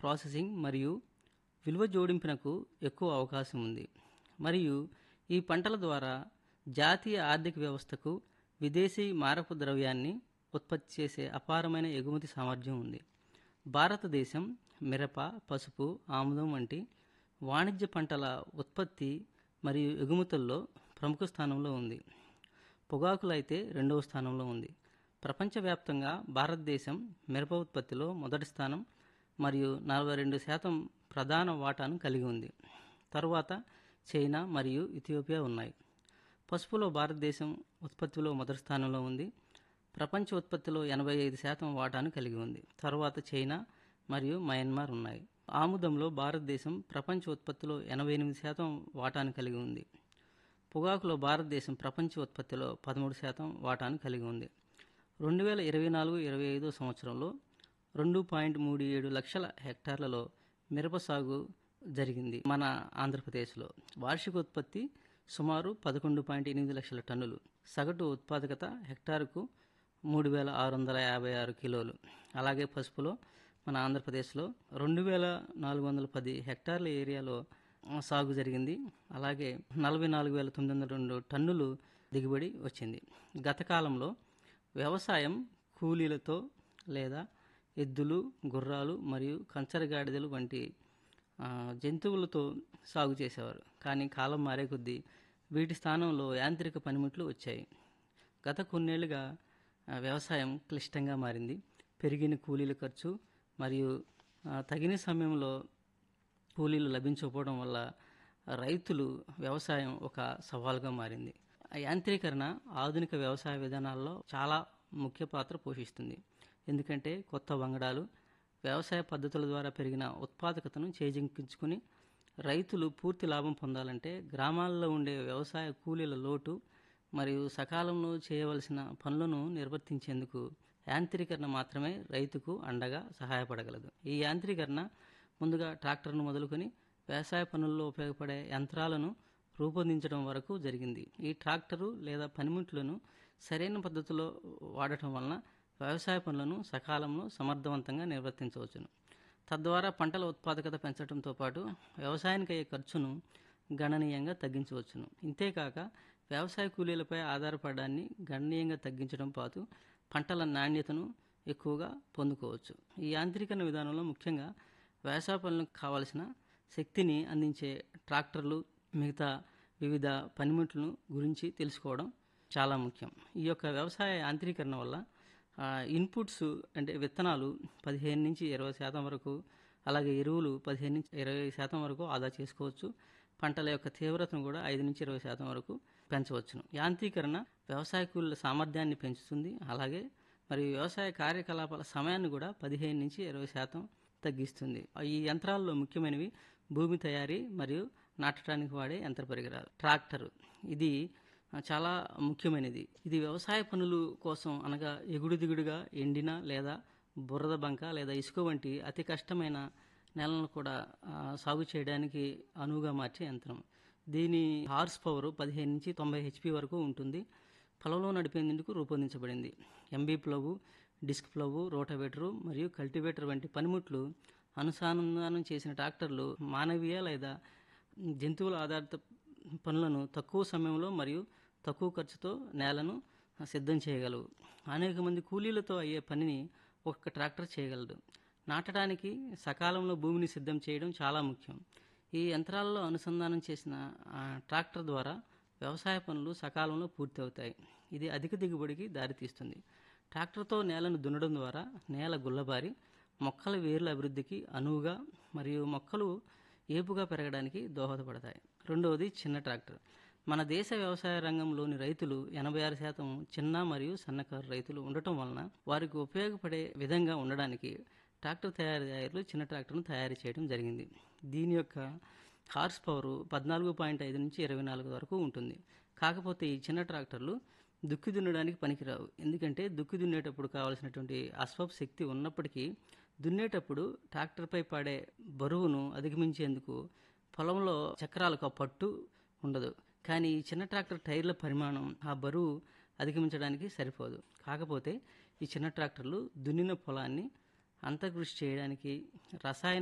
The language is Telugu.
ప్రాసెసింగ్ మరియు విలువ జోడింపునకు ఎక్కువ అవకాశం ఉంది మరియు ఈ పంటల ద్వారా జాతీయ ఆర్థిక వ్యవస్థకు విదేశీ మారపు ద్రవ్యాన్ని ఉత్పత్తి చేసే అపారమైన ఎగుమతి సామర్థ్యం ఉంది భారతదేశం మిరప పసుపు ఆముదం వంటి వాణిజ్య పంటల ఉత్పత్తి మరియు ఎగుమతుల్లో ప్రముఖ స్థానంలో ఉంది పొగాకులు అయితే రెండవ స్థానంలో ఉంది ప్రపంచవ్యాప్తంగా భారతదేశం మిరప ఉత్పత్తిలో మొదటి స్థానం మరియు నలభై రెండు శాతం ప్రధాన వాటాను కలిగి ఉంది తరువాత చైనా మరియు ఇథియోపియా ఉన్నాయి పసుపులో భారతదేశం ఉత్పత్తిలో మొదటి స్థానంలో ఉంది ప్రపంచ ఉత్పత్తిలో ఎనభై ఐదు శాతం వాటాను కలిగి ఉంది తరువాత చైనా మరియు మయన్మార్ ఉన్నాయి ఆముదంలో భారతదేశం ప్రపంచ ఉత్పత్తిలో ఎనభై ఎనిమిది శాతం వాటాను కలిగి ఉంది పొగాకులో భారతదేశం ప్రపంచ ఉత్పత్తిలో పదమూడు శాతం వాటాను కలిగి ఉంది రెండు వేల ఇరవై నాలుగు ఇరవై ఐదో సంవత్సరంలో రెండు పాయింట్ మూడు ఏడు లక్షల హెక్టార్లలో మిరప సాగు జరిగింది మన ఆంధ్రప్రదేశ్లో వార్షిక ఉత్పత్తి సుమారు పదకొండు పాయింట్ ఎనిమిది లక్షల టన్నులు సగటు ఉత్పాదకత హెక్టారుకు మూడు వేల ఆరు వందల యాభై ఆరు కిలోలు అలాగే పసుపులో మన ఆంధ్రప్రదేశ్లో రెండు వేల నాలుగు వందల పది హెక్టార్ల ఏరియాలో ఆ, సాగు జరిగింది అలాగే నలభై నాలుగు వేల తొమ్మిది వందల రెండు టన్నులు దిగుబడి వచ్చింది గత కాలంలో వ్యవసాయం కూలీలతో లేదా ఎద్దులు గుర్రాలు మరియు కంచరగాడిదలు వంటి ఆ, జంతువులతో సాగు చేసేవారు కానీ కాలం మారే కొద్దీ వీటి స్థానంలో యాంత్రిక పనిముట్లు వచ్చాయి గత కొన్నేళ్లుగా ఆ, వ్యవసాయం క్లిష్టంగా మారింది పెరిగిన కూలీల ఖర్చు మరియు ఆ, తగిన సమయంలో కూలీలు లభించకపోవడం వల్ల రైతులు వ్యవసాయం ఒక సవాలుగా మారింది ఆ యాంత్రీకరణ ఆధునిక వ్యవసాయ విధానాల్లో చాలా ముఖ్య పాత్ర పోషిస్తుంది ఎందుకంటే కొత్త వంగడాలు వ్యవసాయ పద్ధతుల ద్వారా పెరిగిన ఉత్పాదకతను చేజింకించుకుని రైతులు పూర్తి లాభం పొందాలంటే గ్రామాల్లో ఉండే వ్యవసాయ కూలీల లోటు మరియు సకాలంలో చేయవలసిన పనులను నిర్వర్తించేందుకు యాంత్రీకరణ మాత్రమే రైతుకు అండగా సహాయపడగలదు ఈ యాంత్రీకరణ ముందుగా ట్రాక్టర్ను మొదలుకొని వ్యవసాయ పనుల్లో ఉపయోగపడే యంత్రాలను రూపొందించడం వరకు జరిగింది ఈ ట్రాక్టరు లేదా పనిముట్లను సరైన పద్ధతిలో వాడటం వలన వ్యవసాయ పనులను సకాలంలో సమర్థవంతంగా నిర్వర్తించవచ్చును తద్వారా పంటల ఉత్పాదకత పెంచడంతో పాటు వ్యవసాయానికి అయ్యే ఖర్చును గణనీయంగా తగ్గించవచ్చును ఇంతేకాక వ్యవసాయ కూలీలపై ఆధారపడడాన్ని గణనీయంగా తగ్గించడం పాటు పంటల నాణ్యతను ఎక్కువగా పొందుకోవచ్చు ఈ యాంత్రీకరణ విధానంలో ముఖ్యంగా వ్యవసాయ పనులకు కావలసిన శక్తిని అందించే ట్రాక్టర్లు మిగతా వివిధ పనిముట్లను గురించి తెలుసుకోవడం చాలా ముఖ్యం ఈ యొక్క వ్యవసాయ యాంత్రీకరణ వల్ల ఆ, ఇన్పుట్స్ అంటే విత్తనాలు పదిహేను నుంచి ఇరవై శాతం వరకు అలాగే ఎరువులు పదిహేను నుంచి ఇరవై శాతం వరకు ఆదా చేసుకోవచ్చు పంటల యొక్క తీవ్రతను కూడా ఐదు నుంచి ఇరవై శాతం వరకు పెంచవచ్చును యాంత్రీకరణ వ్యవసాయ కూలీల సామర్థ్యాన్ని పెంచుతుంది అలాగే మరియు వ్యవసాయ కార్యకలాపాల సమయాన్ని కూడా పదిహేను నుంచి ఇరవై శాతం తగ్గిస్తుంది ఈ యంత్రాల్లో ముఖ్యమైనవి భూమి తయారీ మరియు నాటడానికి వాడే యంత్ర పరికరాలు ట్రాక్టర్ ఇది ఆ, చాలా ముఖ్యమైనది ఇది వ్యవసాయ పనులు కోసం అనగా ఎగుడు దిగుడుగా ఎండిన లేదా బురద బంక లేదా ఇసుక వంటి అతి కష్టమైన నేలను కూడా ఆ, సాగు చేయడానికి అనువుగా మార్చే యంత్రం దీని హార్స్ పవర్ పదిహేను నుంచి తొంభై హెచ్పి వరకు ఉంటుంది పొలంలో నడిపేందుకు రూపొందించబడింది MB plough disc plough rotavator మరియు కల్టివేటర్ వంటి పనిముట్లు అనుసంధానం చేసిన ట్రాక్టర్లు మానవీయ లేదా జంతువుల ఆధారిత పనులను తక్కువ సమయంలో మరియు తక్కువ ఖర్చుతో నేలను సిద్ధం చేయగలవు అనేక మంది కూలీలతో అయ్యే పనిని ఒక్క ట్రాక్టర్ చేయగలదు నాటడానికి సకాలంలో భూమిని సిద్ధం చేయడం చాలా ముఖ్యం ఈ యంత్రాలలో అనుసంధానం చేసిన ఆ, ట్రాక్టర్ ద్వారా వ్యవసాయ పనులు సకాలంలో పూర్తి అవుతాయి ఇది అధిక దిగుబడికి దారితీస్తుంది ట్రాక్టర్తో నేలను దున్నడం ద్వారా నేల గుల్లబారి మొక్కల వేర్ల అభివృద్ధికి అనువుగా మరియు మొక్కలు ఏపుగా పెరగడానికి దోహదపడతాయి రెండవది చిన్న ట్రాక్టర్ మన దేశ వ్యవసాయ రంగంలోని రైతులు ఎనభై ఆరు శాతం చిన్న మరియు సన్నకారు రైతులు ఉండటం వలన వారికి ఉపయోగపడే విధంగా ఉండడానికి ట్రాక్టర్ తయారీదారులు చిన్న ట్రాక్టర్ను తయారు చేయడం జరిగింది దీని యొక్క హార్స్ పవర్ పద్నాలుగు పాయింట్ ఐదు నుంచి ఇరవై నాలుగు వరకు ఉంటుంది కాకపోతే ఈ చిన్న ట్రాక్టర్లు దుక్కి దున్నడానికి పనికిరావు ఎందుకంటే దుక్కి దున్నేటప్పుడు కావాల్సినటువంటి అశ్వప్ శక్తి ఉన్నప్పటికీ దున్నేటప్పుడు ట్రాక్టర్పై పడే బరువును అధిగమించేందుకు పొలంలో చక్రాలకు ఆ పట్టు ఉండదు కానీ ఈ చిన్న ట్రాక్టర్ టైర్ల పరిమాణం ఆ బరువు అధిగమించడానికి సరిపోదు కాకపోతే ఈ చిన్న ట్రాక్టర్లు దున్నిన పొలాన్ని అంతర్కృషి చేయడానికి రసాయన